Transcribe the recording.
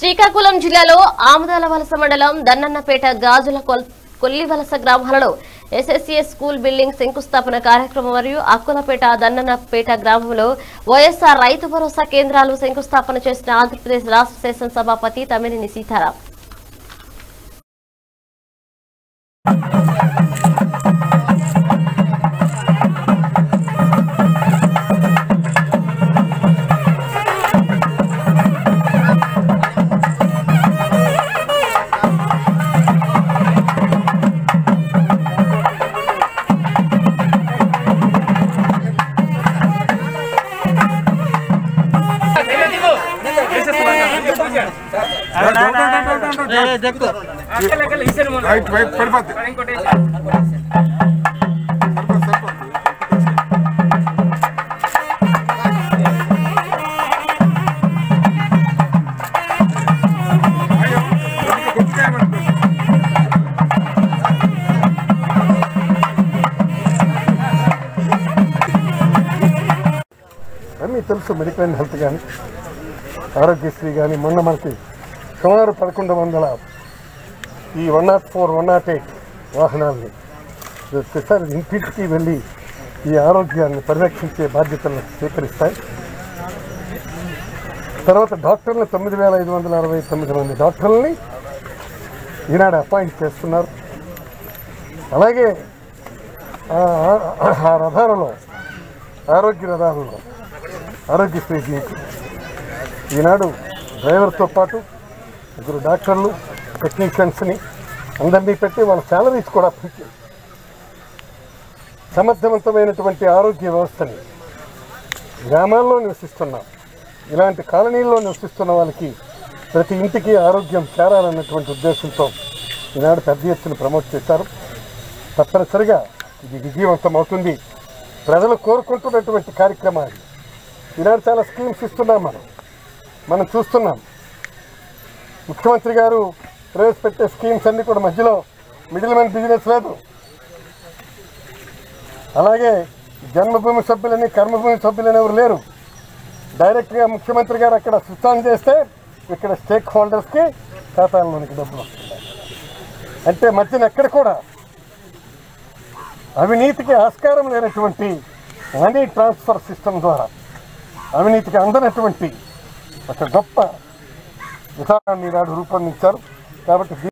శ్రీకాకుళం జిల్లాలో ఆముదాల వలస మండలం దన్నన్నపేట గాజుల కొల్- కొల్లివలస గ్రామాలలో ఎస్ఎస్సిఎస్ స్కూల్ బిల్డింగ్ శంకుస్థాపన కార్యక్రమం మరియు అక్కులపేట దన్నన్నపేట గ్రామంలో వైఎస్ఆర్ రైతు భరోసా కేంద్రాలు శంకుస్థాపన చేసిన ఆంధ్రప్రదేశ్ రాష్ట్ర శాసనసభాపతి తమ్మినేని సీతారాం రైట్ రైట్ పడిపోద్ది సరిపోద్ది, సరిపోద్ది. అయ్యో, కొద్దిగా గట్టిగా ఏమంటుంది? అన్నీ తెలుసు మెడికల్ అండ్ హెల్త్ కానీ ఆరోగ్యశ్రీ కానీ మొన్న మనకి సుమారు పదకొండు వందల ఈ one nought four one nought eight వాహనాల్ని ఒకసారి ఇంటింటికి వెళ్ళి ఈ ఆరోగ్యాన్ని పరిరక్షించే బాధ్యతలను స్వీకరిస్తాయి తర్వాత డాక్టర్లు తొమ్మిది వేల ఐదు వందల అరవై తొమ్మిది మంది డాక్టర్లని ఈనాడు అపాయింట్ చేస్తున్నారు అలాగే ఆ- ఆ- ఆ రథాలలో ఆరోగ్య రథాలలో ఆరోగ్యశ్రీ మీకు ఈనాడు డ్రైవర్తో పాటు ముగ్గురు డాక్టర్లు టెక్నీషియన్స్ని అందరినీ పెట్టి వాళ్ళ శాలరీస్ కూడా పెంచి సమర్థవంతమైనటువంటి ఆరోగ్య వ్యవస్థని గ్రామాల్లో నివసిస్తున్నాం ఇలాంటి కాలనీల్లో నివసిస్తున్న వాళ్ళకి ప్రతి ఇంటికి ఆరోగ్యం చేరాలన్నటువంటి ఉద్దేశంతో ఈనాడు పెద్ద ఎత్తున ప్రమోట్ చేశారు తప్పనిసరిగా ఇది విజయవంతం అవుతుంది ప్రజలు కోరుకుంటున్నటువంటి కార్యక్రమాలు ఈనాడు చాలా స్కీమ్స్ ఇస్తున్నాం మనం మనం చూస్తున్నాం ముఖ్యమంత్రి గారు ప్రవేశపెట్టే స్కీమ్స్ అన్ని కూడా మధ్యలో మిడిల్ మ్యాన్ బిజినెస్ లేదు అలాగే జన్మభూమి సభ్యులని కర్మభూమి సభ్యులని ఎవరు లేరు డైరెక్ట్గా ముఖ్యమంత్రి గారు అక్కడ స్విచ్ ఆన్ చేస్తే ఇక్కడ స్టేక్ హోల్డర్స్కి ఖాతాల్లోనికి డబ్బులు వస్తున్నాయి అంటే మధ్యన ఎక్కడ కూడా అవినీతికి ఆస్కారం లేనటువంటి మనీ ట్రాన్స్ఫర్ సిస్టమ్ ద్వారా అవినీతికి అందనటువంటి ఒక గొప్ప విధానాన్ని ఈనాడు రూపొందించారు కాబట్టి